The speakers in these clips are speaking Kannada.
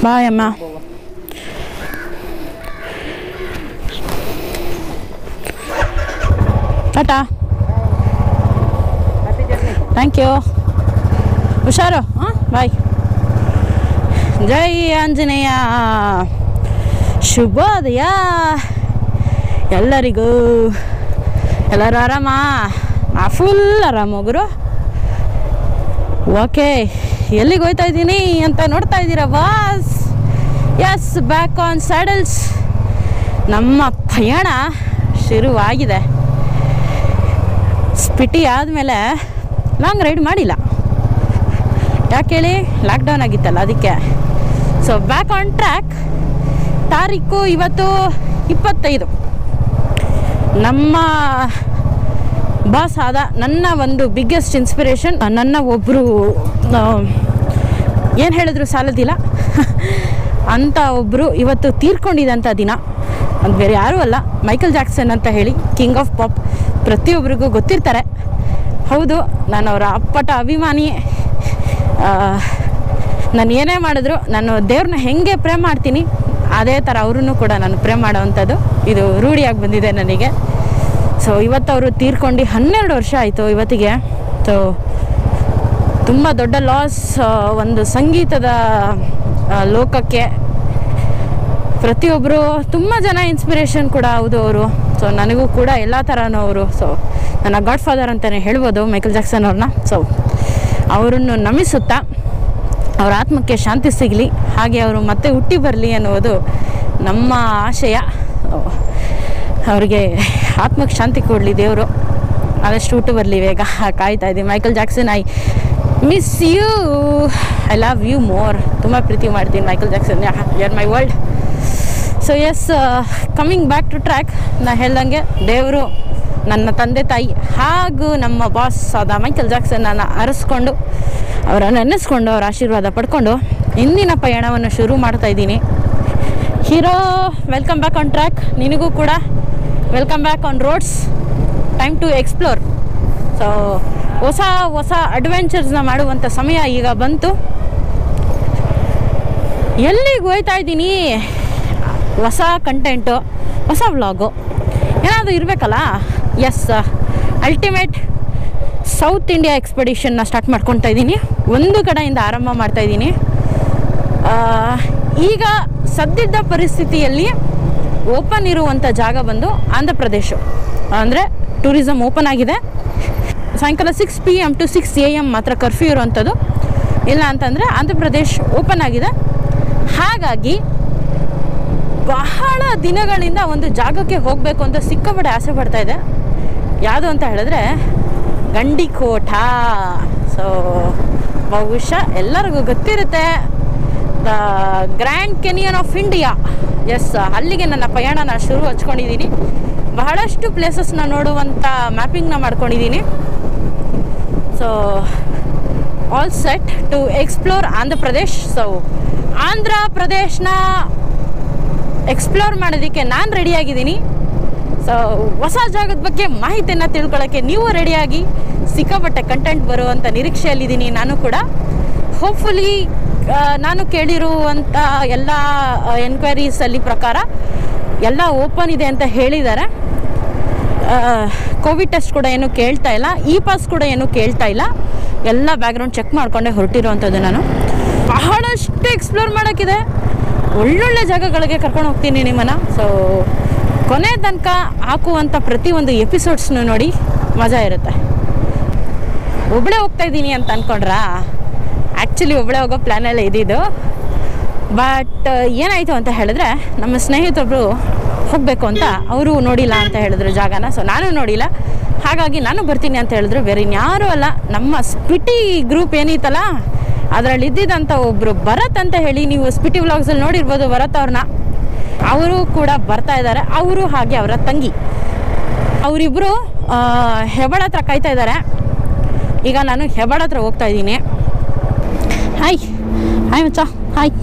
ಬಾಯ್ ಅಮ್ಮ ಟಾಟಾ ಥ್ಯಾಂಕ್ ಯು ಹುಷಾರು ಹಾಂ ಬಾಯ್ ಜೈ ಆಂಜನೇಯ ಶುಭೋದಯ ಎಲ್ಲರಿಗೂ ಎಲ್ಲರೂ ಆರಾಮ ಫುಲ್ ಆರಾಮ ಗುರು ಓಕೆ ಎಲ್ಲಿಗೆ ಹೋಯ್ತಾ ಇದ್ದೀನಿ ಅಂತ ನೋಡ್ತಾ ಇದ್ದೀರಾ boss yes back on saddles ನಮ್ಮ ಪಯಣ ಶುರುವಾಗಿದೆ ಸ್ಪಿಟಿ ಆದಮೇಲೆ ಲಾಂಗ್ ರೈಡ್ ಮಾಡಿಲ್ಲ ಯಾಕೆ ಹೇಳಿ ಲಾಕ್ಡೌನ್ ಆಗಿತ್ತಲ್ಲ ಅದಕ್ಕೆ ಸೊ ಬ್ಯಾಕ್ ಆನ್ ಟ್ರ್ಯಾಕ್ ತಾರೀಕು ಇವತ್ತು ಇಪ್ಪತ್ತೈದು ನಮ್ಮ ಬಾಸ್ ಆದ ನನ್ನ ಒಂದು ಬಿಗ್ಗೆಸ್ಟ್ ಇನ್ಸ್ಪಿರೇಷನ್ ನನ್ನ ಒಬ್ಬರು ಏನು ಹೇಳಿದ್ರು ಸಾಲದಿಲ್ಲ ಅಂತ ಒಬ್ಬರು ಇವತ್ತು ತೀರ್ಕೊಂಡಿದ್ದಂಥ ದಿನ ಅದು ಬೇರೆ ಯಾರೂ ಅಲ್ಲ ಮೈಕಲ್ ಜಾಕ್ಸನ್ ಅಂತ ಹೇಳಿ ಕಿಂಗ್ ಆಫ್ ಪಾಪ್ ಪ್ರತಿಯೊಬ್ಬರಿಗೂ ಗೊತ್ತಿರ್ತಾರೆ ಹೌದು ನಾನು ಅವರ ಅಪ್ಪಟ ಅಭಿಮಾನಿ ನಾನು ಏನೇ ಮಾಡಿದ್ರು ನಾನು ದೇವ್ರನ್ನ ಹೆಂಗೆ ಪ್ರೇಮ್ ಮಾಡ್ತೀನಿ ಅದೇ ಥರ ಅವ್ರೂ ಕೂಡ ನಾನು ಪ್ರೇಮ್ ಮಾಡೋವಂಥದ್ದು ಇದು ರೂಢಿಯಾಗಿ ಬಂದಿದೆ ನನಗೆ ಸೊ ಇವತ್ತು ಅವರು ತೀರ್ಕೊಂಡು ಹನ್ನೆರಡು ವರ್ಷ ಆಯಿತು ಇವತ್ತಿಗೆ ಸೊ ತುಂಬ ದೊಡ್ಡ ಲಾಸ್ ಒಂದು ಸಂಗೀತದ ಆ, ಲೋಕಕ್ಕೆ ಪ್ರತಿಯೊಬ್ಬರು ತುಂಬ ಜನ ಇನ್ಸ್ಪಿರೇಷನ್ ಕೂಡ ಹೌದು ಅವರು ಸೊ ನನಗೂ ಕೂಡ ಎಲ್ಲ ಥರನೂ ಅವರು ಸೊ ನನ್ನ ಗಾಡ್ ಫಾದರ್ ಅಂತಲೇ ಹೇಳ್ಬೋದು ಮೈಕಲ್ ಜಾಕ್ಸನ್ ಅವ್ರನ್ನ ಸೊ ಅವರನ್ನು ನಮಿಸುತ್ತಾ ಅವರ ಆತ್ಮಕ್ಕೆ ಶಾಂತಿ ಸಿಗಲಿ ಹಾಗೆ ಅವರು ಮತ್ತೆ ಹುಟ್ಟಿ ಬರಲಿ ಅನ್ನುವುದು ನಮ್ಮ ಆಶಯ ಅವರಿಗೆ ಆತ್ಮಕ್ಕೆ ಶಾಂತಿ ಕೊಡಲಿ ದೇವರು ಆದಷ್ಟು ಹುಟ್ಟು ಬರಲಿ ಬೇಗ ಕಾಯ್ತಾ ಇದ್ದೀನಿ Michael Jackson I miss you I love you more ತುಂಬ ಪ್ರೀತಿ ಮಾಡ್ತೀನಿ Michael Jackson you're my world so yes coming back to track ನಾ ಹೇಳ್ದಂಗೆ ದೇವರು ನನ್ನ ತಂದೆ ತಾಯಿ ಹಾಗೂ ನಮ್ಮ ಬಾಸ್ ಆದ ಮೈಕಲ್ ಜಾಕ್ಸನ್ನ ಅರಸ್ಕೊಂಡು ಅವರ ನೆನೆಸ್ಕೊಂಡು ಅವರ ಆಶೀರ್ವಾದ ಪಡ್ಕೊಂಡು ಇಂದಿನ ಪಯಣವನ್ನು ಶುರು ಮಾಡ್ತಾ ಇದ್ದೀನಿ hero welcome back on track ನಿನಗೂ ಕೂಡ welcome back on roads time to explore so ಹೊಸ ಹೊಸ ಅಡ್ವೆಂಚರ್ಸ್ನ ಮಾಡುವಂಥ ಸಮಯ ಈಗ ಬಂತು ಎಲ್ಲಿಗೆ ಹೋಯ್ತಾ ಇದ್ದೀನಿ ಹೊಸ ಕಂಟೆಂಟು ಹೊಸ ವ್ಲಾಗು ಏನಾದರೂ ಇರಬೇಕಲ್ಲ ಎಸ್ ಅಲ್ಟಿಮೇಟ್ ಸೌತ್ ಇಂಡಿಯಾ ಎಕ್ಸ್ಪೆಡಿಷನ್ನ ಸ್ಟಾರ್ಟ್ ಮಾಡ್ಕೊತಾ ಇದ್ದೀನಿ ಒಂದು ಕಡೆಯಿಂದ ಆರಂಭ ಮಾಡ್ತಾ ಇದ್ದೀನಿ ಆ, ಈಗ ಸದ್ಯದ ಪರಿಸ್ಥಿತಿಯಲ್ಲಿ ಓಪನ್ ಇರುವಂಥ ಜಾಗ ಬಂದು ಆಂಧ್ರ ಪ್ರದೇಶ ಅಂದರೆ ಟೂರಿಸಮ್ ಓಪನ್ ಆಗಿದೆ ಸಾಯಂಕಾಲ six P M to six A M ಮಾತ್ರ ಕರ್ಫ್ಯೂ ಇರುವಂಥದ್ದು ಇಲ್ಲ ಅಂತಂದರೆ ಆಂಧ್ರ ಪ್ರದೇಶ್ ಓಪನ್ ಆಗಿದೆ ಹಾಗಾಗಿ ಬಹಳ ದಿನಗಳಿಂದ ಒಂದು ಜಾಗಕ್ಕೆ ಹೋಗಬೇಕು ಅಂತ ಸಿಕ್ಕಾಪಟ್ಟೆ ಆಸೆ ಪಡ್ತಾ ಇದೆ ಯಾವುದು ಅಂತ ಹೇಳಿದ್ರೆ ಗಂಡಿಕೋಟ ಸೊ ಬಹುಶಃ ಎಲ್ಲರಿಗೂ ಗೊತ್ತಿರುತ್ತೆ the Grand Canyon of India yes ಅಲ್ಲಿಗೆ ನನ್ನ ಪಯಣನ ಶುರು ಹಚ್ಕೊಂಡಿದ್ದೀನಿ ಬಹಳಷ್ಟು ಪ್ಲೇಸಸ್ನ ನೋಡುವಂಥ ಮ್ಯಾಪಿಂಗ್ನ ಮಾಡ್ಕೊಂಡಿದ್ದೀನಿ so all set to explore Andhra Pradesh so Andhra ಪ್ರದೇಶ್ನ ಎಕ್ಸ್ಪ್ಲೋರ್ ಮಾಡೋದಕ್ಕೆ ನಾನು ರೆಡಿಯಾಗಿದ್ದೀನಿ ಸೊ ಹೊಸ ಜಾಗದ ಬಗ್ಗೆ ಮಾಹಿತಿಯನ್ನು ತಿಳ್ಕೊಳ್ಳೋಕ್ಕೆ ನೀವು ರೆಡಿಯಾಗಿ ಸಿಕ್ಕಾಪಟ್ಟೆ ಕಂಟೆಂಟ್ ಬರುವಂಥ ನಿರೀಕ್ಷೆಯಲ್ಲಿದ್ದೀನಿ ನಾನು ಕೂಡ ಹೋಪ್ಫುಲಿ ನಾನು ಕೇಳಿರುವಂಥ ಎಲ್ಲ ಎನ್ಕ್ವೈರೀಸಲ್ಲಿ ಪ್ರಕಾರ ಎಲ್ಲ ಓಪನ್ ಇದೆ ಅಂತ ಹೇಳಿದ್ದಾರೆ ಕೋವಿಡ್ ಟೆಸ್ಟ್ ಕೂಡ ಏನು ಕೇಳ್ತಾ ಇಲ್ಲ ಇ ಪಾಸ್ ಕೂಡ ಏನು ಕೇಳ್ತಾ ಇಲ್ಲ ಎಲ್ಲ ಬ್ಯಾಕ್ಗ್ರೌಂಡ್ ಚೆಕ್ ಮಾಡ್ಕೊಂಡೆ ಹೊರಟಿರುವಂಥದ್ದು ನಾನು ಬಹಳಷ್ಟು ಎಕ್ಸ್ಪ್ಲೋರ್ ಮಾಡೋಕ್ಕಿದೆ ಒಳ್ಳೊಳ್ಳೆ ಜಾಗಗಳಿಗೆ ಕರ್ಕೊಂಡು ಹೋಗ್ತೀನಿ ನಿಮ್ಮನ್ನು ಸೊ ಕೊನೆ ತನಕ ಹಾಕುವಂಥ ಪ್ರತಿಯೊಂದು ಎಪಿಸೋಡ್ಸ್ನು ನೋಡಿ ಮಜಾ ಇರುತ್ತೆ ಒಬ್ಬಳೇ ಹೋಗ್ತಾ ಇದ್ದೀನಿ ಅಂತ ಅಂದ್ಕೊಂಡ್ರಾ ಆ್ಯಕ್ಚುಲಿ ಒಬ್ಬಳೇ ಹೋಗೋ ಪ್ಲ್ಯಾನೆಲ್ಲ ಇದ್ದಿದ್ದು ಬಟ್ ಏನಾಯಿತು ಅಂತ ಹೇಳಿದ್ರೆ ನಮ್ಮ ಸ್ನೇಹಿತೊಬ್ಬರು ಹೋಗಬೇಕು ಅಂತ ಅವರು ನೋಡಿಲ್ಲ ಅಂತ ಹೇಳಿದ್ರು ಜಾಗನ ಸೊ ನಾನು ನೋಡಿಲ್ಲ ಹಾಗಾಗಿ ನಾನು ಬರ್ತೀನಿ ಅಂತ ಹೇಳಿದ್ರು ಬೇರೆ ಇನ್ಯಾರೂ ಅಲ್ಲ ನಮ್ಮ ಸ್ಪಿಟಿ ಗ್ರೂಪ್ ಏನಿತ್ತಲ್ಲ ಅದರಲ್ಲಿ ಇದ್ದಿದ್ದಂಥ ಒಬ್ಬರು ಭರತ್ ಅಂತ ಹೇಳಿ ನೀವು ಸ್ಪಿಟಿ ವ್ಲಾಗ್ಸಲ್ಲಿ ನೋಡಿರ್ಬೋದು ಭರತ್ ಅವ್ರನ್ನ ಅವರು ಕೂಡ ಬರ್ತಾ ಇದ್ದಾರೆ ಅವರು ಹಾಗೆ ಅವರ ತಂಗಿ ಅವರಿಬ್ಬರು ಹೆಬಳ ಹತ್ರ ಕಾಯ್ತಾ ಇದ್ದಾರೆ ಈಗ ನಾನು ಹೆಬಳ ಹತ್ರ ಹೋಗ್ತಾ ಇದ್ದೀನಿ ಹಾಯ್ ಹಾಯ್ ಮಚ್ಚ ಹಾಯ್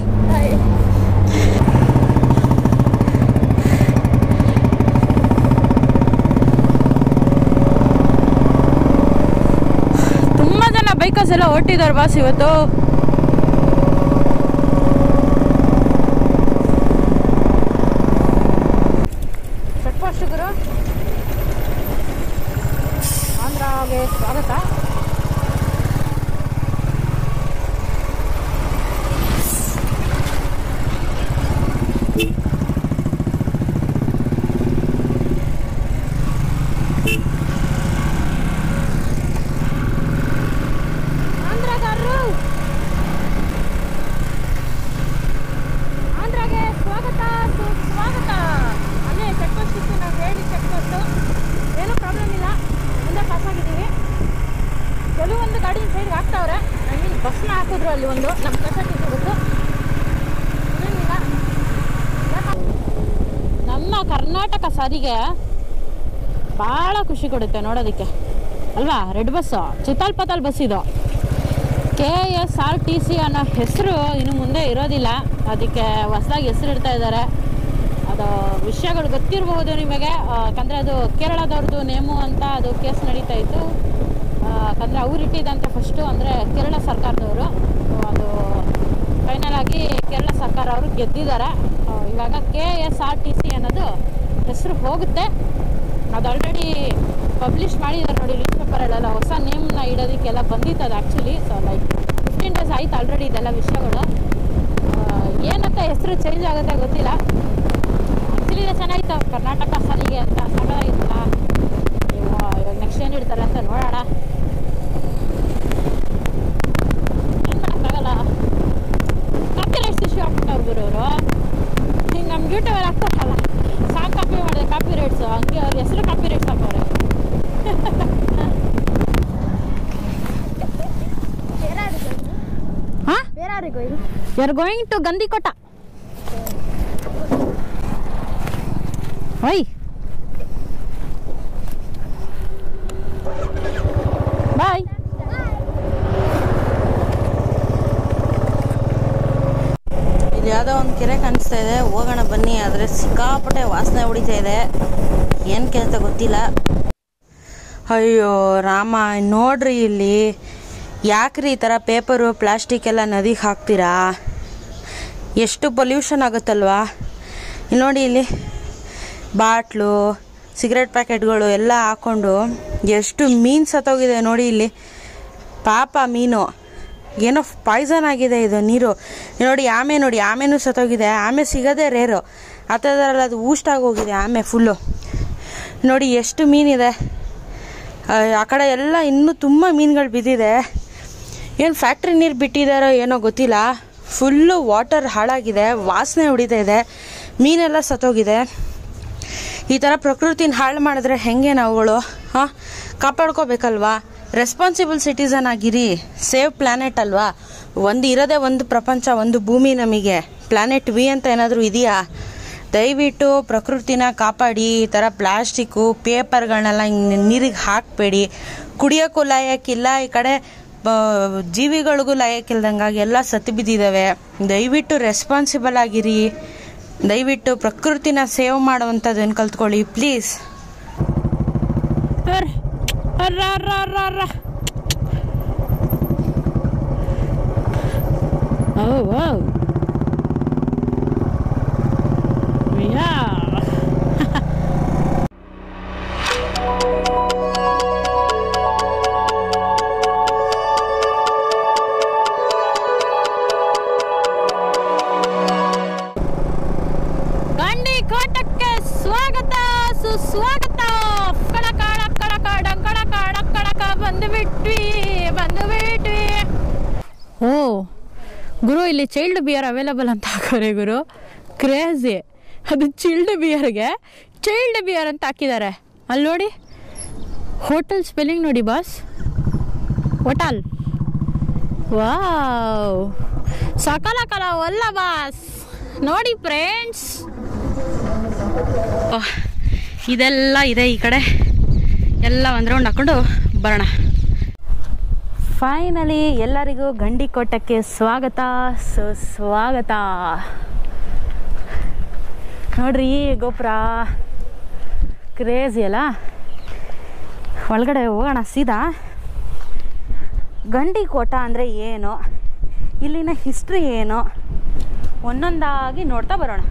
ತುಂಬ ಜನ ಬೈಕರ್ಸ್ ಎಲ್ಲ ಹೊರಟಿದ್ದಾರೆ ಬಾಸ್ ಇವತ್ತು ಆಂಧ್ರಗೆ ಸ್ವಾಗತ ಆಂಧ್ರಗಾರರು ಆಂಧ್ರಗೆ ಸ್ವಾಗತ ಸುಸ್ವಾಗತ ಅಲ್ಲೇ ಚೆಕ್ ಪೋಸ್ಟ್ ಇತ್ತು ನಾವು ಹೇಳಿ ಚೆಕ್ ಪೋಸ್ಟು ಏನೂ ಪ್ರಾಬ್ಲಮ್ ಇಲ್ಲ ಮುಂದೆ ಪಾಸ್ ಆಗಿದ್ದೀವಿ ಕೆಲವೊಂದು ಗಾಡಿ ಸೈಡ್ಗೆ ಹಾಕ್ತಾವ್ರೆ ಐ ಮೀನ್ ಬಸ್ನ ಹಾಕಿದ್ರು ಅಲ್ಲಿ ಒಂದು ನಮ್ಮ ಕಸಕ್ಕೆ ಗೊತ್ತು ಏನಿಲ್ಲ ನಮ್ಮ ಕರ್ನಾಟಕ ಸಾರಿಗೆ ಭಾಳ ಖುಷಿ ಕೊಡುತ್ತೆ ನೋಡೋದಕ್ಕೆ ಅಲ್ವಾ ರೆಡ್ ಬಸ್ಸು ಚಿತ್ತಾಲ್ ಪತಾಲ್ ಬಸ್ ಇದು K S R T C ಅನ್ನೋ ಹೆಸರು ಇನ್ನು ಮುಂದೆ ಇರೋದಿಲ್ಲ ಅದಕ್ಕೆ ಹೊಸದಾಗಿ ಹೆಸರು ಇಡ್ತಾ ಇದ್ದಾರೆ ಅದು ವಿಷಯಗಳು ಗೊತ್ತಿರಬಹುದು ನಿಮಗೆ ಯಾಕಂದರೆ ಅದು ಕೇರಳದವ್ರದ್ದು ನೇಮು ಅಂತ ಅದು ಕೇಸ್ ನಡೀತಾ ಇತ್ತು ಯಾಕಂದರೆ ಅವ್ರು ಇಟ್ಟಿದ್ದಂತೆ ಫಸ್ಟು ಅಂದರೆ ಕೇರಳ ಸರ್ಕಾರದವರು ಅದು ಫೈನಲ್ ಆಗಿ ಕೇರಳ ಸರ್ಕಾರ ಅವರು ಗೆದ್ದಿದ್ದಾರೆ ಆ, ಇವಾಗ K S R T C ಅನ್ನೋದು ಹೆಸರು ಹೋಗುತ್ತೆ ಅದು ಆಲ್ರೆಡಿ ಪಬ್ಲಿಷ್ ಮಾಡಿದ್ದಾರೆ ನೋಡಿ ನ್ಯೂಸ್ ಪೇಪರಲ್ಲೆಲ್ಲ ಹೊಸ ನೇಮ್ನ ಇಡೋದಕ್ಕೆಲ್ಲ ಬಂದಿತ್ತು ಅದು actually so like fifteen days ಆಯ್ತು ಆಲ್ರೆಡಿ ಇದೆಲ್ಲ ವಿಷಯಗಳು ಆ, ಏನಂತ ಹೆಸರು ಚೇಂಜ್ ಆಗುತ್ತೆ ಗೊತ್ತಿಲ್ಲ ಆ್ಯಕ್ಚುಲಿ ಇದು ಚೆನ್ನಾಗಿತ್ತು ಕರ್ನಾಟಕ ಸಾರಿಗೆ ಅಂತ ಸಾಕಾಗಿತ್ತಲ್ಲ ಇವಾಗ ನೆಕ್ಸ್ಟ್ ಏನು ಇಡ್ತಾರೆ ಅಂತ ನೋಡೋಣ ಏನು ಮಾಡೋಕ್ಕಾಗಲ್ಲ ಕಾಪಿ ರೈಟ್ಸ್ ಇಶ್ಯೂ ಆಗ್ಬಿಟ್ಟವ್ರು ಗುರುವರು ಹಿಂಗೆ ನಮ್ಮ ಯೂಟ್ಯೂಬಲ್ಲಿ ಹಾಕ್ತಾರಲ್ಲ ಸಾಕು ಕಾಪಿ ಮಾಡಿದೆ ಕಾಪಿ ರೈಟ್ಸು ಹಂಗೆ ಅವ್ರ ಹೆಸರು ಕಾಪಿ ರೈಟ್ಸ್ ಹಾಕೋರೆ ಹಾಂ Where are you going? You are going to Gandikota ಓಯ್ ಬಾಯ್ ಇಲ್ಲಿ ಯಾವುದೋ ಒಂದು ಕೆರೆ ಕಾಣಿಸ್ತಾ ಇದೆ ಹೋಗೋಣ ಬನ್ನಿ ಆದರೆ ಸಿಕ್ಕಾಪಟ್ಟೆ ವಾಸನೆ ಹೊಡಿತಾ ಇದೆ ಏನಕ್ಕೆ ಅಂತ ಗೊತ್ತಿಲ್ಲ ಅಯ್ಯೋ ರಾಮ ನೋಡ್ರಿ ಇಲ್ಲಿ ಯಾಕ್ರಿ ಈ ಥರ ಪೇಪರು ಪ್ಲಾಸ್ಟಿಕ್ ಎಲ್ಲ ನದಿಗೆ ಹಾಕ್ತೀರಾ ಎಷ್ಟು ಪೊಲ್ಯೂಷನ್ ಆಗುತ್ತಲ್ವಾ ಇಲ್ಲಿ ನೋಡಿ ಇಲ್ಲಿ ಬಾಟ್ಲು ಸಿಗರೆಟ್ ಪ್ಯಾಕೆಟ್ಗಳು ಎಲ್ಲ ಹಾಕ್ಕೊಂಡು ಎಷ್ಟು ಮೀನು ಸತ್ತೋಗಿದೆ ನೋಡಿ ಇಲ್ಲಿ ಪಾಪ ಮೀನು ಏನೋ ಪಾಯ್ಸನ್ ಆಗಿದೆ ಇದು ನೀರು ಇಲ್ಲಿ ನೋಡಿ ಆಮೆ ನೋಡಿ ಆಮೆನೂ ಸತ್ತೋಗಿದೆ ಆಮೆ ಸಿಗೋದೇ ರೇರು ಆ ಥರದ್ರಲ್ಲಿ ಅದು ಊಷ್ಟಾಗಿ ಹೋಗಿದೆ ಆಮೆ ಫುಲ್ಲು ನೋಡಿ ಎಷ್ಟು ಮೀನಿದೆ ಆ, ಆ ಕಡೆ ಎಲ್ಲ ಇನ್ನೂ ತುಂಬ ಮೀನುಗಳು ಬಿದ್ದಿದೆ ಏನು ಫ್ಯಾಕ್ಟ್ರಿ ನೀರು ಬಿಟ್ಟಿದ್ದಾರೋ ಏನೋ ಗೊತ್ತಿಲ್ಲ ಫುಲ್ಲು ವಾಟರ್ ಹಾಳಾಗಿದೆ ವಾಸನೆ ಹೊಡಿತಾ ಇದೆ ಮೀನೆಲ್ಲ ಸತ್ತೋಗಿದೆ ಈ ಥರ ಪ್ರಕೃತಿನ ಹಾಳು ಮಾಡಿದ್ರೆ ಹೆಂಗೆ ನಾವುಗಳು ಹಾಂ ಕಾಪಾಡ್ಕೋಬೇಕಲ್ವಾ ರೆಸ್ಪಾನ್ಸಿಬಲ್ ಸಿಟಿಸನ್ ಆಗಿರಿ ಸೇವ್ ಪ್ಲಾನೆಟ್ ಅಲ್ವಾ ಒಂದು ಇರೋದೇ ಒಂದು ಪ್ರಪಂಚ ಒಂದು ಭೂಮಿ ನಮಗೆ ಪ್ಲಾನೆಟ್ ವಿ ಅಂತ ಏನಾದರೂ ಇದೆಯಾ ದಯವಿಟ್ಟು ಪ್ರಕೃತಿನ ಕಾಪಾಡಿ ಈ ಥರ ಪ್ಲಾಸ್ಟಿಕ್ಕು ಪೇಪರ್ಗಳನ್ನೆಲ್ಲ ಹಿಂಗೆ ನೀರಿಗೆ ಹಾಕಬೇಡಿ ಕುಡಿಯೋಕ್ಕೂ ಲಾಯಕ್ಕಿಲ್ಲ ಈ ಕಡೆ ಬ- ಜೀವಿಗಳಿಗೂ ಲಾಯಕ್ಕಿಲ್ದಂಗಾಗಿ ಎಲ್ಲ ಸತ್ತು ಬಿದ್ದಿದ್ದಾವೆ ದಯವಿಟ್ಟು ರೆಸ್ಪಾನ್ಸಿಬಲ್ ಆಗಿರಿ ದಯವಿಟ್ಟು ಪ್ರಕೃತಿನ ಸೇವ್ ಮಾಡುವಂಥದ್ದನ್ನು ಕಲ್ತ್ಕೊಳ್ಳಿ ಪ್ಲೀಸ್ ಅರ್ ಅರ್ರ ಅರ್ರ ಅರ್ರ ಅರ್ರ ಓ ಓ ಯಾ ಗಂಡಿ ಕೋಟಕ್ಕೆ ಸ್ವಾಗತ ಸುಸ್ವಾಗತ ಕಡಕ ಕಡಕ ಡಂಕಡಕ ಡಕ್ಕಡಕ ಬಂದು ಬಿಟ್ವಿ ಬಂದು ಬಿಟ್ವಿ ಓ ಗುರು ಇಲ್ಲಿ ಚೈಲ್ಡ್ ಬಿಯರ್ ಅವೈಲಬಲ್ ಅಂತ ಹಾಕೋರೆ ಗುರು ಕ್ರೇಜಿ ಅದು ಚಿಲ್ಡ್ ಬಿಯರ್ಗೆ ಚೈಲ್ಡ್ ಬಿಯರ್ ಅಂತ ಹಾಕಿದ್ದಾರೆ ಅಲ್ಲಿ ನೋಡಿ ಹೋಟೆಲ್ ಸ್ಪೆಲ್ಲಿಂಗ್ ನೋಡಿ ಬಾಸ್ ಹೋಟಲ್ ವಾವ್ ಸಕಲ ಕಲ ಒಲ್ಲ ಬಾಸ್ ನೋಡಿ ಫ್ರೆಂಡ್ಸ್ ಇದೆಲ್ಲ ಇದೆ ಈ ಕಡೆ ಎಲ್ಲ ಒಂದು ರೌಂಡ್ ಹಾಕೊಂಡು ಬರೋಣ ಫೈನಲಿ ಎಲ್ಲರಿಗೂ ಗಂಡಿಕೋಟಕ್ಕೆ ಸ್ವಾಗತ ಸುಸ್ವಾಗತ ನೋಡ್ರಿ ಈ ಗೋಪುರ ಕ್ರೇಜಿ ಅಲ್ಲ ಒಳಗಡೆ ಹೋಗೋಣ ಸೀದಾ ಗಂಡಿಕೋಟ ಅಂದರೆ ಏನು ಇಲ್ಲಿನ ಹಿಸ್ಟ್ರಿ ಏನು ಒಂದೊಂದಾಗಿ ನೋಡ್ತಾ ಬರೋಣ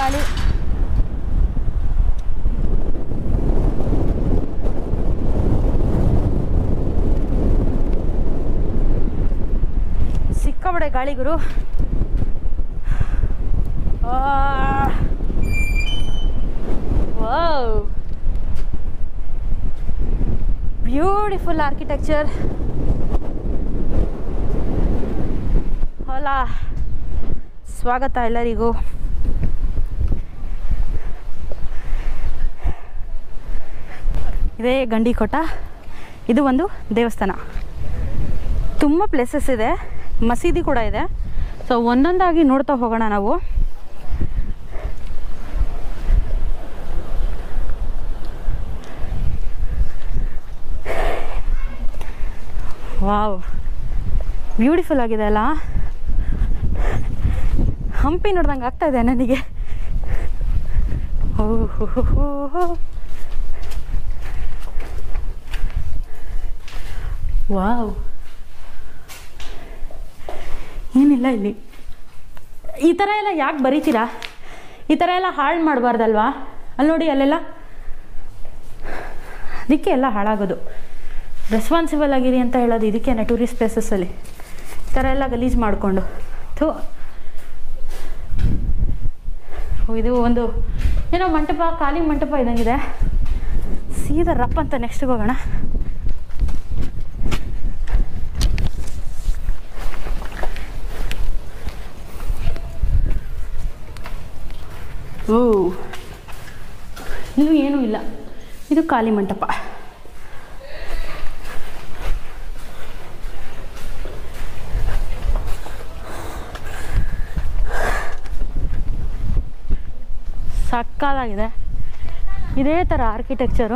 ಗಾಳಿ ಸಿಕ್ಕಾಬಡೆ ಗಾಳಿ ಗುರು ವಾವ್ ಬ್ಯೂಟಿಫುಲ್ ಆರ್ಕಿಟೆಕ್ಚರ್ ಹೊಲ ಸ್ವಾಗತ ಎಲ್ಲರಿಗೂ ಇದೇ ಗಂಡಿಕೋಟ ಇದು ಒಂದು ದೇವಸ್ಥಾನ ತುಂಬ ಪ್ಲೇಸಸ್ ಇದೆ ಮಸೀದಿ ಕೂಡ ಇದೆ ಸೊ ಒಂದೊಂದಾಗಿ ನೋಡ್ತಾ ಹೋಗೋಣ ನಾವು ವಾವ್ ಬ್ಯೂಟಿಫುಲ್ ಆಗಿದೆ ಅಲ್ಲ ಹಂಪಿ ನೋಡ್ದಂಗೆ ಆಗ್ತಾ ಇದೆ ನನಗೆ ಓ ಹೋ ಹೋ ಹೋ ಹೋ. ವಾವ್ ಏನಿಲ್ಲ ಇಲ್ಲಿ ಈ ಥರ ಎಲ್ಲ ಯಾಕೆ ಬರೀತೀರಾ ಈ ಥರ ಎಲ್ಲ ಹಾಳು ಮಾಡಬಾರ್ದಲ್ವಾ ಅಲ್ಲಿ ನೋಡಿ ಅಲ್ಲೆಲ್ಲ ಅದಕ್ಕೆ ಎಲ್ಲ ಹಾಳಾಗೋದು ರೆಸ್ಪಾನ್ಸಿಬಲ್ ಆಗಿರಿ ಅಂತ ಹೇಳೋದು ಇದಕ್ಕೇನೆ ಟೂರಿಸ್ಟ್ ಪ್ಲೇಸಸ್ಸಲ್ಲಿ ಈ ಥರ ಎಲ್ಲ ಗಲೀಜು ಮಾಡಿಕೊಂಡು ಥೂ ಓ, ಇದು ಒಂದು ಏನೋ ಮಂಟಪ ಖಾಲಿ ಮಂಟಪ ಇದ್ದಂಗಿದೆ ಸೀದಾ ರಪ್ಪ ಅಂತ ನೆಕ್ಸ್ಟ್ಗೆ ಹೋಗೋಣ ಓ ಇಲ್ಲೂ ಏನೂ ಇಲ್ಲ ಇದು ಖಾಲಿ ಮಂಟಪ ಸಕ್ಕದಾಗಿದೆ ಇದೇ ಥರ ಆರ್ಕಿಟೆಕ್ಚರು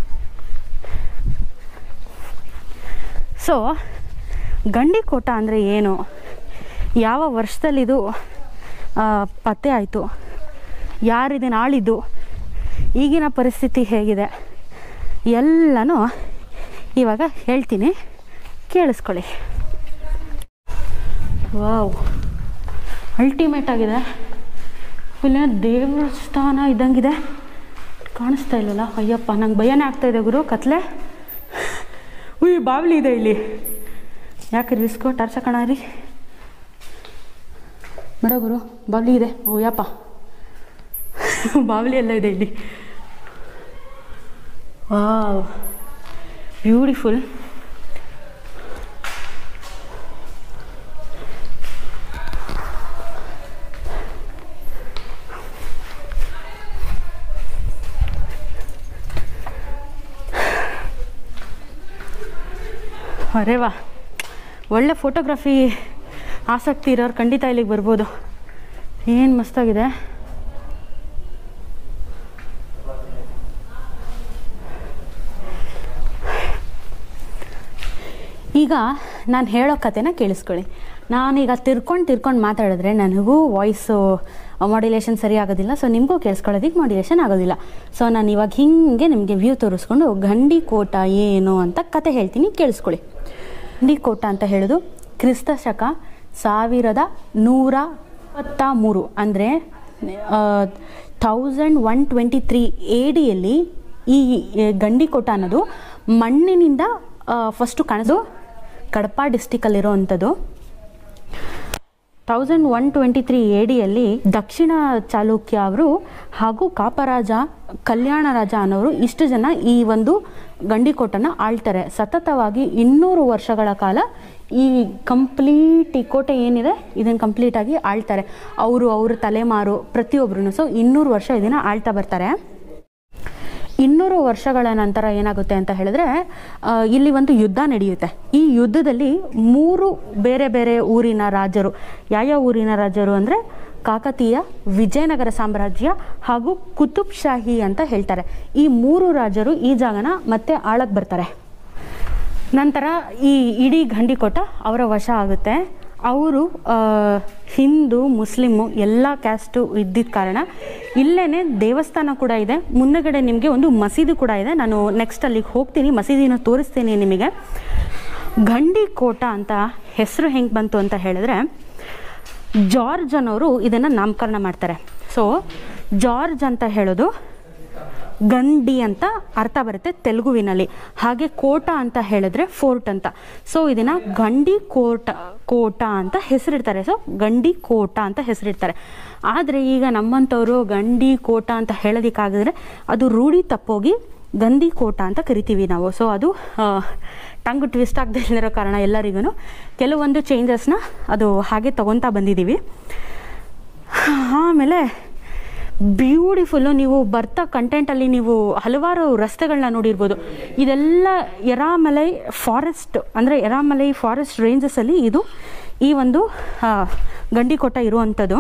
ಸೊ ಗಂಡಿಕೋಟ ಅಂದರೆ ಏನು ಯಾವ ವರ್ಷದಲ್ಲಿದು ಆ, ಪತ್ತೆ ಆಯಿತು ಯಾರಿದನ್ನು ಆಳಿದ್ದು ಈಗಿನ ಪರಿಸ್ಥಿತಿ ಹೇಗಿದೆ ಎಲ್ಲನೂ ಇವಾಗ ಹೇಳ್ತೀನಿ ಕೇಳಿಸ್ಕೊಳ್ಳಿ ವಾವ್ ಅಲ್ಟಿಮೇಟ್ ಆಗಿದೆ ಇಲ್ಲ ದೇವಸ್ಥಾನ ಇದ್ದಂಗಿದೆ ಕಾಣಿಸ್ತಾ ಇಲ್ಲಲ್ಲ ಅಯ್ಯಪ್ಪ ನಂಗೆ ಭಯನೇ ಆಗ್ತಾ ಇದೆ ಗುರು ಕತ್ಲೆ ಉಯ್ ಬಾವ್ಲಿ ಇದೆ ಇಲ್ಲಿ ಯಾಕೆ ರಿಸ್ಕು ಟಾರ್ಚ ಕಣ ರೀ ಬೇಡ ಗುರು ಬಾವ್ಲಿ ಇದೆ ಓ ಯಪ್ಪ ಬಾವ್ಲಿ ಎಲ್ಲ ಇದೆ ಇಲ್ಲಿ ವಾವ್ ಬ್ಯೂಟಿಫುಲ್ ಅರೆ ವಾ ಒಳ್ಳೆ ಫೋಟೋಗ್ರಫಿ ಆಸಕ್ತಿ ಇರೋರು ಖಂಡಿತ ಇಲ್ಲಿಗೆ ಬರ್ಬೋದು ಏನು ಮಸ್ತಾಗಿದೆ ಈಗ ನಾನು ಹೇಳೋ ಕಥೆನ ಕೇಳಿಸ್ಕೊಳ್ಳಿ ನಾನೀಗ ತಿರ್ಕೊಂಡು ತಿರ್ಕೊಂಡು ಮಾತಾಡಿದ್ರೆ ನನಗೂ ವಾಯ್ಸು ಮಾಡ್ಯುಲೇಷನ್ ಸರಿ ಆಗೋದಿಲ್ಲ ಸೊ ನಿಮಗೂ ಕೇಳಿಸ್ಕೊಳ್ಳೋದಕ್ಕೆ ಮಾಡ್ಯುಲೇಷನ್ ಆಗೋದಿಲ್ಲ ಸೊ ನಾನು ಇವಾಗ ಹಿಂಗೆ ನಿಮಗೆ ವ್ಯೂ ತೋರಿಸ್ಕೊಂಡು ಗಂಡಿ ಕೋಟ ಏನು ಅಂತ ಕತೆ ಹೇಳ್ತೀನಿ ಕೇಳಿಸ್ಕೊಳ್ಳಿ ಗಂಡಿ ಕೋಟ ಅಂತ ಹೇಳೋದು ಕ್ರಿಸ್ತ ಶಕ ಸಾವಿರದ ನೂರ ಇಪ್ಪತ್ತ ಮೂರು ಅಂದರೆ thousand one twenty three A ಡಿಯಲ್ಲಿ ಈ ಈ ಗಂಡಿಕೋಟ ಅನ್ನೋದು ಮಣ್ಣಿನಿಂದ ಫಸ್ಟು ಕಾಣಿಸು ಕಡಪ ಡಿಸ್ಟಿಕಲ್ಲಿರೋ ಅಂಥದ್ದು thousand one twenty three A ಡಿಯಲ್ಲಿ ದಕ್ಷಿಣ ಚಾಲುಕ್ಯ ಅವರು ಹಾಗೂ ಕಾಪರಾಜ ಕಲ್ಯಾಣ ರಾಜ ಅನ್ನೋರು ಇಷ್ಟು ಜನ ಈ ಒಂದು ಗಂಡಿಕೋಟನ ಆಳ್ತಾರೆ ಸತತವಾಗಿ ಇನ್ನೂರು ವರ್ಷಗಳ ಕಾಲ ಈ ಕಂಪ್ಲೀಟ್ ಈ ಕೋಟೆ ಏನಿದೆ ಇದನ್ನು ಕಂಪ್ಲೀಟಾಗಿ ಆಳ್ತಾರೆ ಅವರು ಅವ್ರ ತಲೆಮಾರು ಪ್ರತಿಯೊಬ್ಬರೂ ಸೊ ಇನ್ನೂರು ವರ್ಷ ಇದನ್ನು ಆಳ್ತಾ ಬರ್ತಾರೆ ಇನ್ನೂರು ವರ್ಷಗಳ ನಂತರ ಏನಾಗುತ್ತೆ ಅಂತ ಹೇಳಿದ್ರೆ ಆ, ಇಲ್ಲಿ ಒಂದು ಯುದ್ಧ ನಡೆಯುತ್ತೆ ಈ ಯುದ್ಧದಲ್ಲಿ ಮೂರು ಬೇರೆ ಬೇರೆ ಊರಿನ ರಾಜರು ಯಾವ್ಯಾವ ಊರಿನ ರಾಜರು ಅಂದರೆ ಕಾಕತೀಯ ವಿಜಯನಗರ ಸಾಮ್ರಾಜ್ಯ ಹಾಗೂ ಕುತುಬ್ ಶಾಹಿ ಅಂತ ಹೇಳ್ತಾರೆ ಈ ಮೂರು ರಾಜರು ಈ ಜಾಗನ ಮತ್ತೆ ಆಳಕ್ಕೆ ಬರ್ತಾರೆ ನಂತರ ಈ ಇಡೀ ಗಂಡಿಕೋಟ ಅವರ ವಶ ಆಗುತ್ತೆ ಅವರು ಹಿಂದೂ ಮುಸ್ಲಿಮು ಎಲ್ಲ ಕ್ಯಾಸ್ಟು ಇದ್ದಿದ್ದ ಕಾರಣ ಇಲ್ಲೇ ದೇವಸ್ಥಾನ ಕೂಡ ಇದೆ ಮುಂದಗಡೆ ನಿಮಗೆ ಒಂದು ಮಸೀದಿ ಕೂಡ ಇದೆ ನಾನು ನೆಕ್ಸ್ಟ್ ಅಲ್ಲಿಗೆ ಹೋಗ್ತೀನಿ ಮಸೀದಿನ ತೋರಿಸ್ತೀನಿ ನಿಮಗೆ ಗಂಡಿಕೋಟ ಅಂತ ಹೆಸರು ಹೆಂಗೆ ಬಂತು ಅಂತ ಹೇಳಿದ್ರೆ ಜಾರ್ಜ್ ಅನ್ನೋರು ಇದನ್ನು ನಾಮಕರಣ ಮಾಡ್ತಾರೆ ಸೊ ಜಾರ್ಜ್ ಅಂತ ಹೇಳೋದು ಗಂಡಿ ಅಂತ ಅರ್ಥ ಬರುತ್ತೆ ತೆಲುಗುವಿನಲ್ಲಿ ಹಾಗೆ ಕೋಟ ಅಂತ ಹೇಳಿದ್ರೆ ಫೋರ್ಟ್ ಅಂತ ಸೊ ಇದನ್ನ ಗಂಡಿ ಕೋಟ ಕೋಟ ಅಂತ ಹೆಸರಿಡ್ತಾರೆ ಸೊ ಗಂಡಿ ಕೋಟ ಅಂತ ಹೆಸರಿಡ್ತಾರೆ ಆದರೆ ಈಗ ನಮ್ಮಂಥವ್ರು ಗಂಡಿ ಕೋಟ ಅಂತ ಹೇಳೋದಕ್ಕಾಗಿದ್ರೆ ಅದು ರೂಢಿ ತಪ್ಪೋಗಿ ಗಂದಿ ಕೋಟ ಅಂತ ಕರಿತೀವಿ ನಾವು ಸೊ ಅದು ಟಂಗ್ ಟ್ವಿಸ್ಟ್ ಆಗದೆ ಇರೋ ಕಾರಣ ಎಲ್ಲರಿಗೂ ಕೆಲವೊಂದು ಚೇಂಜಸ್ನ ಅದು ಹಾಗೆ ತಗೊತಾ ಬಂದಿದ್ದೀವಿ ಆಮೇಲೆ ಬ್ಯೂಟಿಫುಲ್ಲು ನೀವು ಬರ್ತಾ ಕಂಟೆಂಟಲ್ಲಿ ನೀವು ಹಲವಾರು ರಸ್ತೆಗಳನ್ನ ನೋಡಿರ್ಬೋದು ಇದೆಲ್ಲ ಎರಾಮಲೈ ಫಾರೆಸ್ಟ್ ಅಂದರೆ ಎರಾಮಲೈ ಫಾರೆಸ್ಟ್ ರೇಂಜಸಲ್ಲಿ ಇದು ಈ ಒಂದು ಆ, ಗಂಡಿಕೋಟ ಇರುವಂಥದ್ದು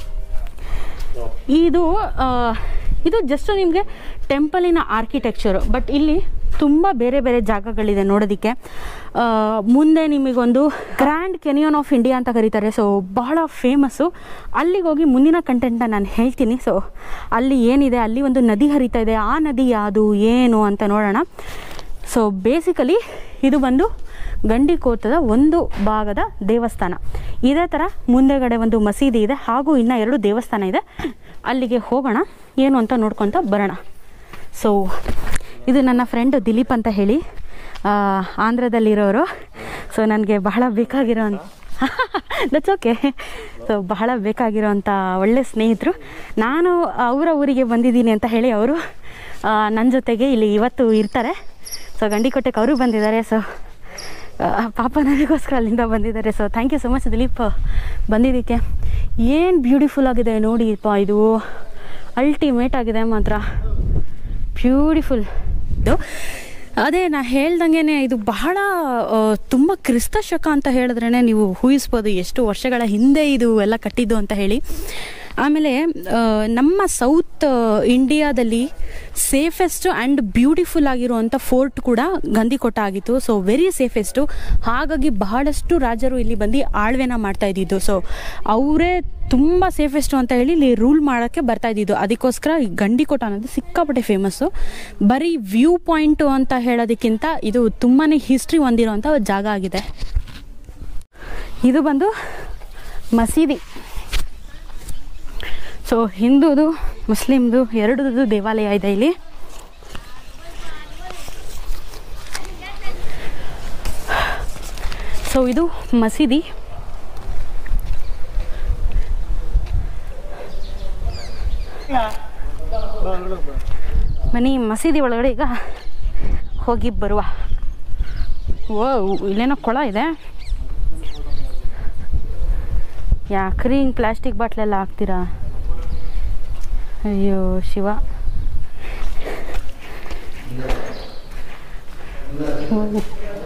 ಇದು ಆ, ಇದು ಜಸ್ಟ್ ನಿಮಗೆ ಟೆಂಪಲಿನ ಆರ್ಕಿಟೆಕ್ಚರು ಬಟ್ ಇಲ್ಲಿ ತುಂಬ ಬೇರೆ ಬೇರೆ ಜಾಗಗಳಿದೆ ನೋಡೋದಕ್ಕೆ ಆ, ಮುಂದೆ ನಿಮಗೊಂದು ಗ್ರ್ಯಾಂಡ್ ಕೆನಿಯನ್ ಆಫ್ ಇಂಡಿಯಾ ಅಂತ ಕರೀತಾರೆ ಸೊ ಬಹಳ ಫೇಮಸ್ಸು ಅಲ್ಲಿಗೆ ಹೋಗಿ ಮುಂದಿನ ಕಂಟೆಂಟ್ನ ನಾನು ಹೇಳ್ತೀನಿ ಸೊ ಅಲ್ಲಿ ಏನಿದೆ ಅಲ್ಲಿ ಒಂದು ನದಿ ಹರಿತಾ ಇದೆ ಆ ನದಿ ಯಾವುದು ಏನು ಅಂತ ನೋಡೋಣ ಸೊ ಬೇಸಿಕಲಿ ಇದು ಬಂದು ಗಂಡಿಕೋಟದ ಒಂದು ಭಾಗದ ದೇವಸ್ಥಾನ ಇದೇ ಥರ ಮುಂದೆಗಡೆ ಒಂದು ಮಸೀದಿ ಇದೆ ಹಾಗೂ ಇನ್ನು ಎರಡು ದೇವಸ್ಥಾನ ಇದೆ ಅಲ್ಲಿಗೆ ಹೋಗೋಣ ಏನು ಅಂತ ನೋಡ್ಕೊತ ಬರೋಣ ಸೊ ಇದು ನನ್ನ ಫ್ರೆಂಡ್ ದಿಲೀಪ್ ಅಂತ ಹೇಳಿ ಆ, ಆಂಧ್ರದಲ್ಲಿರೋರು ಸೊ ನನಗೆ ಬಹಳ ಬೇಕಾಗಿರೋ ದಟ್ಸ್ ಓಕೆ ಸೊ ಬಹಳ ಬೇಕಾಗಿರೋಂಥ ಒಳ್ಳೆ ಸ್ನೇಹಿತರು ನಾನು ಅವರ ಊರಿಗೆ ಬಂದಿದ್ದೀನಿ ಅಂತ ಹೇಳಿ ಅವರು ನನ್ನ ಜೊತೆಗೆ ಇಲ್ಲಿ ಇವತ್ತು ಇರ್ತಾರೆ ಸೊ ಗಂಡಿಕೋಟೆಗೆ ಅವರು ಬಂದಿದ್ದಾರೆ ಸೊ ಪಾಪ ನನಗೋಸ್ಕರ ಅಲ್ಲಿಂದ ಬಂದಿದ್ದಾರೆ so thank you so much Dileep ಬಂದಿದ್ದಕ್ಕೆ ಏನು ಬ್ಯೂಟಿಫುಲ್ ಆಗಿದೆ ನೋಡಿಪ್ಪ ಇದು ಅಲ್ಟಿಮೇಟ್ ಆಗಿದೆ ಮಾತ್ರ ಬ್ಯೂಟಿಫುಲ್ ಇದು ಅದೇ ನಾ ಹೇಳ್ದಂಗೆ ಇದು ಬಹಳ ಆ, ತುಂಬ ಕ್ರಿಸ್ತ ಶಕ ಅಂತ ಹೇಳಿದ್ರೇ ನೀವು ಊಹಿಸ್ಬೋದು ಎಷ್ಟು ವರ್ಷಗಳ ಹಿಂದೆ ಇದು ಎಲ್ಲ ಕಟ್ಟಿದ್ದು ಅಂತ ಹೇಳಿ ಆಮೇಲೆ ಆ, ನಮ್ಮ ಸೌತ್ ಇಂಡಿಯಾದಲ್ಲಿ ಸೇಫೆಸ್ಟ್ ಆ್ಯಂಡ್ ಬ್ಯೂಟಿಫುಲ್ ಆಗಿರುವಂಥ ಫೋರ್ಟ್ ಕೂಡ ಗಂದಿಕೋಟ ಆಗಿತ್ತು ಸೊ ವೆರಿ ಸೇಫೆಸ್ಟು ಹಾಗಾಗಿ ಬಹಳಷ್ಟು ರಾಜರು ಇಲ್ಲಿ ಬಂದು ಆಳ್ವೆನ ಮಾಡ್ತಾ ಇದ್ದಿದ್ದು ಸೊ ಅವರೇ ತುಂಬ ಸೇಫೆಸ್ಟು ಅಂತ ಹೇಳಿ ಇಲ್ಲಿ ರೂಲ್ ಮಾಡೋಕ್ಕೆ ಬರ್ತಾ ಇದ್ದಿದ್ದು ಅದಕ್ಕೋಸ್ಕರ ಈ ಗಂಡಿಕೋಟ ಅನ್ನೋದು ಸಿಕ್ಕಾಪಟ್ಟೆ ಫೇಮಸ್ಸು ಬರೀ ವ್ಯೂ ಪಾಯಿಂಟು ಅಂತ ಹೇಳೋದಕ್ಕಿಂತ ಇದು ತುಂಬಾ ಹಿಸ್ಟ್ರಿ ಹೊಂದಿರುವಂಥ ಜಾಗ ಆಗಿದೆ ಇದು ಬಂದು ಮಸೀದಿ ಸೊ ಹಿಂದೂದು ಮುಸ್ಲಿಮ್ದು ಎರಡದು ದೇವಾಲಯ ಇದೆ ಇಲ್ಲಿ ಸೊ ಇದು ಮಸೀದಿ ಮನಿ ಮಸೀದಿ ಒಳಗಡೆ ಈಗ ಹೋಗಿ ಬರುವ ಓ ಇಲ್ಲೇನೋ ಕೊಳ ಇದೆ ಯಾಕ್ರಿ ಹಿಂಗೆ ಪ್ಲಾಸ್ಟಿಕ್ ಬಾಟ್ಲೆಲ್ಲ ಹಾಕ್ತೀರಾ ಅಯ್ಯೋ ಶಿವ ಹೋಗು.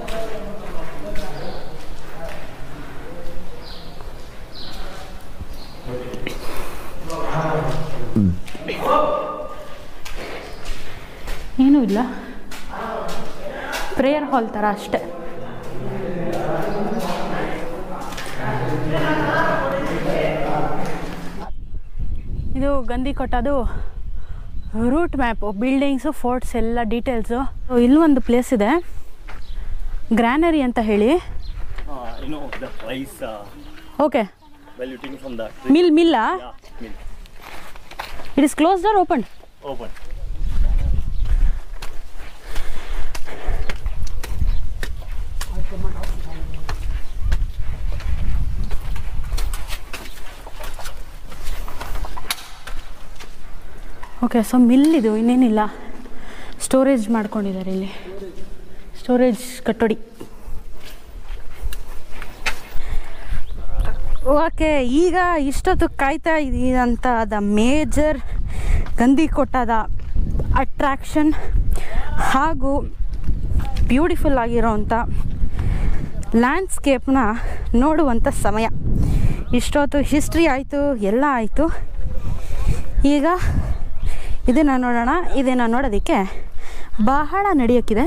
ಏನೂ ಇಲ್ಲ ಪ್ರೇಯರ್ ಹಾಲ್ ಥರ ಅಷ್ಟೆ ಇದು ಗಂದಿ ಕೊಟ್ಟದು ರೂಟ್ ಮ್ಯಾಪು ಬಿಲ್ಡಿಂಗ್ಸು ಫೋರ್ಟ್ಸ್ ಎಲ್ಲ ಡೀಟೇಲ್ಸು ಇಲ್ಲೂ ಒಂದು ಪ್ಲೇಸ್ ಇದೆ ಗ್ರ್ಯಾನರಿ ಅಂತ ಹೇಳಿ Uh, you know the rice uh, okay while eating from the tree. Mill ಮಿಲ್ಲ Yeah, mill. It is closed or open Open. Okay so mill ಇದು ಇನ್ನೇನಿಲ್ಲ ಸ್ಟೋರೇಜ್ ಮಾಡ್ಕೊಂಡಿದ್ದಾರೆ ಇಲ್ಲಿ ಸ್ಟೋರೇಜ್ ಕಟ್ಟೋಡಿ ಓಕೆ ಈಗ ಇಷ್ಟೊತ್ತು ಕಾಯ್ತಾ ಇದ್ದೀನಂತ ದ ಮೇಜರ್ ಗಂದಿಕೊಟ್ಟದ ಅಟ್ರಾಕ್ಷನ್ ಹಾಗೂ ಬ್ಯೂಟಿಫುಲ್ ಆಗಿರೋವಂಥ ಲ್ಯಾಂಡ್ಸ್ಕೇಪ್ನ ನೋಡುವಂಥ ಸಮಯ ಇಷ್ಟೊತ್ತು ಹಿಸ್ಟ್ರಿ ಆಯಿತು ಎಲ್ಲ ಆಯಿತು ಈಗ ಇದನ್ನು ನೋಡೋಣ ಇದನ್ನು ನೋಡೋದಕ್ಕೆ ಬಹಳ ನಡೆಯೋಕ್ಕಿದೆ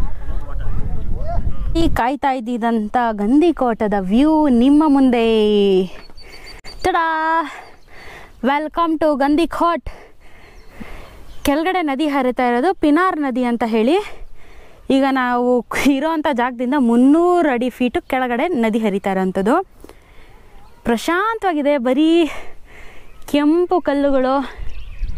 ಈ ಕಾಯ್ತಾ ಇದ್ದಿದ್ದಂಥ ಗಂದಿಕೋಟದ ವ್ಯೂ ನಿಮ್ಮ ಮುಂದೆ ತಡಾ ವೆಲ್ಕಮ್ ಟು ಗಂದಿಕೋಟ್ ಕೆಳಗಡೆ ನದಿ ಹರಿತಾ ಇರೋದು ಪಿನಾರ್ ನದಿ ಅಂತ ಹೇಳಿ ಈಗ ನಾವು ಇರೋವಂಥ ಜಾಗದಿಂದ ಮುನ್ನೂರು ಅಡಿ ಫೀಟು ಕೆಳಗಡೆ ನದಿ ಹರಿತಾ ಇರೋವಂಥದ್ದು ಪ್ರಶಾಂತವಾಗಿದೆ ಬರೀ ಕೆಂಪು ಕಲ್ಲುಗಳು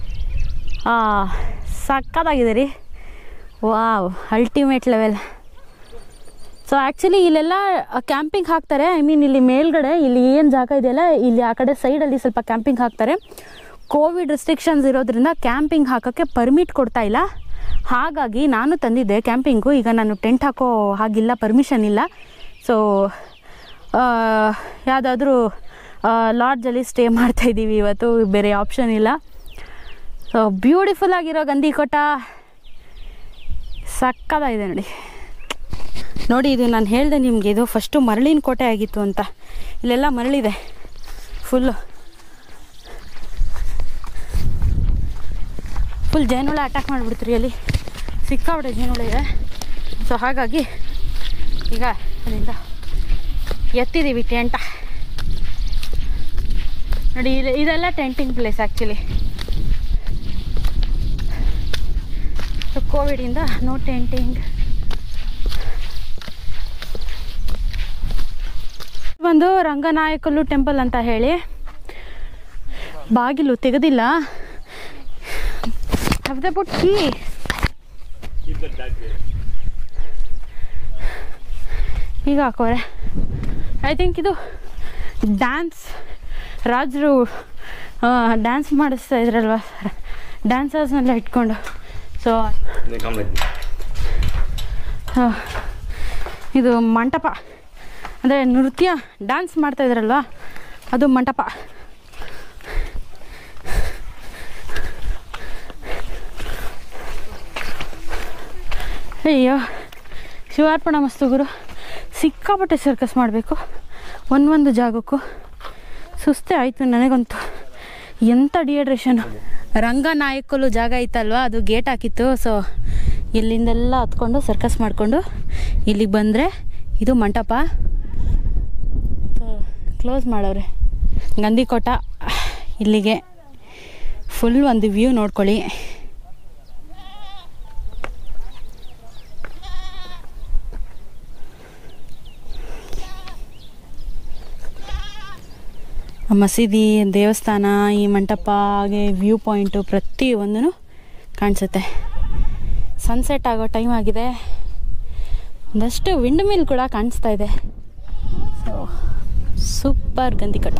ಸಕ್ಕತ್ತಾಗಿದೆ ರೀ wow ultimate level so actually ಇಲ್ಲೆಲ್ಲ ಕ್ಯಾಂಪಿಂಗ್ ಹಾಕ್ತಾರೆ ಐ ಮೀನ್ ಇಲ್ಲಿ ಮೇಲ್ಗಡೆ ಇಲ್ಲಿ ಏನು ಜಾಗ ಇದೆಯಲ್ಲ ಇಲ್ಲಿ ಆ ಕಡೆ ಸೈಡಲ್ಲಿ ಸ್ವಲ್ಪ ಕ್ಯಾಂಪಿಂಗ್ ಹಾಕ್ತಾರೆ ಕೋವಿಡ್ ರೆಸ್ಟ್ರಿಕ್ಷನ್ಸ್ ಇರೋದ್ರಿಂದ ಕ್ಯಾಂಪಿಂಗ್ ಹಾಕೋಕ್ಕೆ ಪರ್ಮಿಟ್ ಕೊಡ್ತಾ ಇಲ್ಲ ಹಾಗಾಗಿ ನಾನು ತಂದಿದ್ದೆ ಕ್ಯಾಂಪಿಂಗು ಈಗ ನಾನು ಟೆಂಟ್ ಹಾಕೋ ಹಾಗಿಲ್ಲ ಪರ್ಮಿಷನ್ ಇಲ್ಲ ಸೊ ಯಾವುದಾದ್ರೂ ಲಾಡ್ಜಲ್ಲಿ ಸ್ಟೇ ಮಾಡ್ತಾಯಿದ್ದೀವಿ ಇವತ್ತು ಬೇರೆ ಆಪ್ಷನ್ ಇಲ್ಲ ಸೊ ಬ್ಯೂಟಿಫುಲ್ ಆಗಿರೋ ಗಂಧಿಕೋಟ ಸಕ್ಕದಾಗಿದೆ ನೋಡಿ ನೋಡಿ ಇದು ನಾನು ಹೇಳಿದೆ ನಿಮಗೆ ಇದು ಫಸ್ಟು ಮರಳಿನ ಕೋಟೆ ಆಗಿತ್ತು ಅಂತ ಇಲ್ಲೆಲ್ಲ ಮರಳಿದೆ ಫುಲ್ಲು ಫುಲ್ ಜೇನುಳ ಅಟ್ಯಾಕ್ ಮಾಡಿಬಿಡ್ತೀರಿ ಅಲ್ಲಿ ಸಿಕ್ಕಾಬಿಟ್ಟೆ ಜೇನುಳ ಇದೆ ಸೊ ಹಾಗಾಗಿ ಈಗ ಅಲ್ಲಿಂದ ಎತ್ತಿದ್ದೀವಿ ಟೆಂಟ ನೋಡಿ ಇದು ಇದೆಲ್ಲ ಟೆಂಟಿಂಗ್ ಪ್ಲೇಸ್ ಆ್ಯಕ್ಚುಲಿ ಸೊ ಕೋವಿಡಿಂದ ನೋ ಟೆಂಟಿಂಗ್ ಒಂದು ರಂಗನಾಯಕಲ್ಲು ಟೆಂಪಲ್ ಅಂತ ಹೇಳಿ ಬಾಗಿಲು ತೆಗೆದಿಲ್ಲ have the boot key Keep that bag there. ಈಗ ಹಾಕೋರೆ ಐ ಥಿಂಕ್ ಇದು ಡ್ಯಾನ್ಸ್ ರಾಜರು ಡ್ಯಾನ್ಸ್ ಮಾಡಿಸ್ತಾ ಇದ್ರಲ್ವ ಡ್ಯಾನ್ಸರ್ಸ್ನೆಲ್ಲ ಇಟ್ಕೊಂಡು so They come like this. ಇದು ಮಂಟಪ ಅಂದರೆ ನೃತ್ಯ ಡ್ಯಾನ್ಸ್ ಮಾಡ್ತಾ ಇದ್ರಲ್ವ ಅದು ಮಂಟಪ ಅಯ್ಯೋ ಶಿವಾರ್ಪಣ ಮಸ್ತು ಗುರು ಸಿಕ್ಕಾಪಟ್ಟೆ ಸರ್ಕಸ್ ಮಾಡಬೇಕು ಒಂದೊಂದು ಜಾಗಕ್ಕೂ ಸುಸ್ತೇ ಆಯಿತು ನನಗಂತೂ ಎಂಥ ಡಿಹೈಡ್ರೇಷನ್ ರಂಗನಾಯಕಲು ಜಾಗ ಇತ್ತಲ್ವ ಅದು ಗೇಟ್ ಹಾಕಿತ್ತು ಸೊ ಇಲ್ಲಿಂದೆಲ್ಲ ಹತ್ಕೊಂಡು ಸರ್ಕಸ್ ಮಾಡಿಕೊಂಡು ಇಲ್ಲಿಗೆ ಬಂದರೆ ಇದು ಮಂಟಪ ಸೊ ಕ್ಲೋಸ್ ಮಾಡವ್ರೆ ಗಂಧಿಕೋಟ ಇಲ್ಲಿಗೆ ಫುಲ್ ಒಂದು ವ್ಯೂ ನೋಡ್ಕೊಳ್ಳಿ ಆ ಮಸೀದಿ ದೇವಸ್ಥಾನ ಈ ಮಂಟಪ ಹಾಗೆ ವ್ಯೂ ಪಾಯಿಂಟು ಪ್ರತಿಯೊಂದೂ ಕಾಣಿಸುತ್ತೆ ಸನ್ಸೆಟ್ ಆಗೋ ಟೈಮ್ ಆಗಿದೆ ಒಂದಷ್ಟು ವಿಂಡ್ ಮಿಲ್ ಕೂಡ ಕಾಣಿಸ್ತಾ ಇದೆ ಸೊ ಸೂಪರ್ ಗಂಧಿಕಟ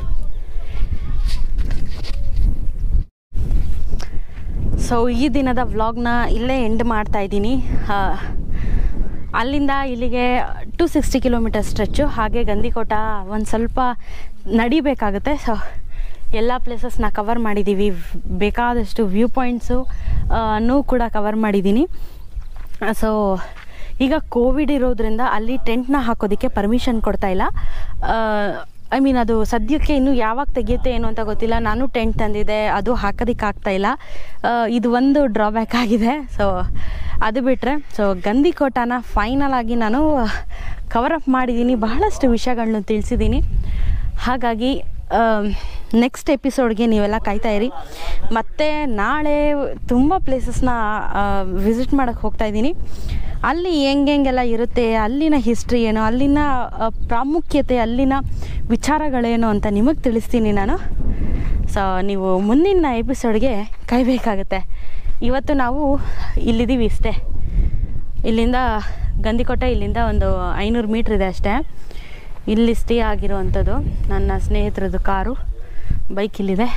ಸೊ ಈ ದಿನದ ವ್ಲಾಗ್ನ ಇಲ್ಲೇ ಎಂಡ್ ಮಾಡ್ತಾ ಇದ್ದೀನಿ ಅಲ್ಲಿಂದ ಇಲ್ಲಿಗೆ ಟು ಸಿಕ್ಸ್ಟಿ ಕಿಲೋಮೀಟರ್ ಸ್ಟ್ರೆಚ್ಚು ಹಾಗೆ ಗಂಧಿಕೋಟ ಒಂದು ಸ್ವಲ್ಪ ನಡಿಬೇಕಾಗುತ್ತೆ ಸೊ ಎಲ್ಲ ಪ್ಲೇಸಸ್ನ ಕವರ್ ಮಾಡಿದ್ದೀವಿ ಬೇಕಾದಷ್ಟು ವ್ಯೂ ಪಾಯಿಂಟ್ಸು ನೂ ಕೂಡ ಕವರ್ ಮಾಡಿದ್ದೀನಿ ಸೊ ಈಗ ಕೋವಿಡ್ ಇರೋದ್ರಿಂದ ಅಲ್ಲಿ ಟೆಂಟ್ನ ಹಾಕೋದಕ್ಕೆ ಪರ್ಮಿಷನ್ ಕೊಡ್ತಾ ಇಲ್ಲ ಐ ಮೀನ್ ಅದು ಸದ್ಯಕ್ಕೆ ಇನ್ನು ಯಾವಾಗ ತೆಗೆಯುತ್ತೆ ಏನು ಅಂತ ಗೊತ್ತಿಲ್ಲ ನಾನು ಟೆಂಟ್ ತಂದಿದ್ದೆ ಅದು ಹಾಕೋದಕ್ಕೆ ಆಗ್ತಾ ಇಲ್ಲ ಆ, ಇದು ಒಂದು ಡ್ರಾಬ್ಯಾಕ್ ಆಗಿದೆ ಸೊ ಅದು ಬಿಟ್ಟರೆ ಸೊ ಗಂಧಿಕೋಟನ ಫೈನಲ್ ಆಗಿ ನಾನು ಕವರ್ ಅಪ್ ಮಾಡಿದ್ದೀನಿ ಬಹಳಷ್ಟು ವಿಷಯಗಳನ್ನ ತಿಳಿಸಿದ್ದೀನಿ ಹಾಗಾಗಿ ನೆಕ್ಸ್ಟ್ ಎಪಿಸೋಡ್ಗೆ ನೀವೆಲ್ಲ ಕಾಯ್ತಾ ಇರಿ ಮತ್ತು ನಾಳೆ ತುಂಬ ಪ್ಲೇಸಸ್ನ ವಿಸಿಟ್ ಮಾಡೋಕ್ಕೆ ಹೋಗ್ತಾ ಇದ್ದೀನಿ ಅಲ್ಲಿ ಹೆಂಗೆಲ್ಲ ಇರುತ್ತೆ ಅಲ್ಲಿನ ಹಿಸ್ಟ್ರಿ ಏನು ಅಲ್ಲಿನ ಆ, ಪ್ರಾಮುಖ್ಯತೆ ಅಲ್ಲಿನ ವಿಚಾರಗಳೇನು ಅಂತ ನಿಮಗೆ ತಿಳಿಸ್ತೀನಿ ನಾನು ಸೊ ನೀವು ಮುಂದಿನ ಎಪಿಸೋಡ್ಗೆ ಕಾಯಬೇಕಾಗತ್ತೆ ಇವತ್ತು ನಾವು ಇಲ್ಲಿದ್ದೀವಿ ಇಷ್ಟೇ ಇಲ್ಲಿಂದ ಗಂದಿಕೋಟೆ ಇಲ್ಲಿಂದ ಒಂದು ಐನೂರು ಮೀಟ್ರ್ ಇದೆ ಅಷ್ಟೇ ಇಲ್ಲಿ ಸ್ಟೇ ಆಗಿರುವಂಥದ್ದು ನನ್ನ ಸ್ನೇಹಿತರದ್ದು ಕಾರು ಬೈಕ್ ಇಲ್ಲಿದೆ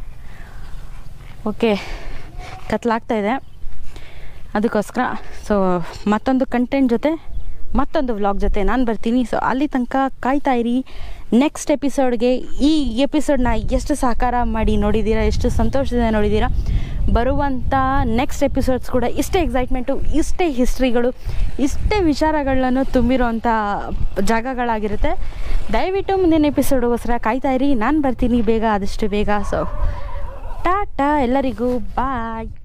ಓಕೆ ಕತ್ಲಾಗ್ತಾ ಇದೆ ಅದಕ್ಕೋಸ್ಕರ ಸೊ ಮತ್ತೊಂದು ಕಂಟೆಂಟ್ ಜೊತೆ ಮತ್ತೊಂದು ವ್ಲಾಗ್ ಜೊತೆ ನಾನು ಬರ್ತೀನಿ ಸೊ ಅಲ್ಲಿ ತನಕ ಕಾಯ್ತಾ ಇರಿ ನೆಕ್ಸ್ಟ್ ಎಪಿಸೋಡ್ಗೆ ಈ ಎಪಿಸೋಡ್ನ ಎಷ್ಟು ಸಹಕಾರ ಮಾಡಿ ನೋಡಿದ್ದೀರಾ ಎಷ್ಟು ಸಂತೋಷದಿಂದ ನೋಡಿದ್ದೀರಾ ಬರುವಂಥ ನೆಕ್ಸ್ಟ್ ಎಪಿಸೋಡ್ಸ್ ಕೂಡ ಇಷ್ಟೇ ಎಕ್ಸೈಟ್ಮೆಂಟು ಇಷ್ಟೇ ಹಿಸ್ಟ್ರಿಗಳು ಇಷ್ಟೇ ವಿಚಾರಗಳನ್ನು ತುಂಬಿರೋವಂಥ ಜಾಗಗಳಾಗಿರುತ್ತೆ ದಯವಿಟ್ಟು ಮುಂದಿನ ಎಪಿಸೋಡ್ಗೋಸ್ಕರ ಕಾಯ್ತಾ ಇರಿ ನಾನು ಬರ್ತೀನಿ ಬೇಗ ಆದಷ್ಟು ಬೇಗ ಸೊ ಟಾಟಾ ಎಲ್ಲರಿಗೂ ಬಾಯ್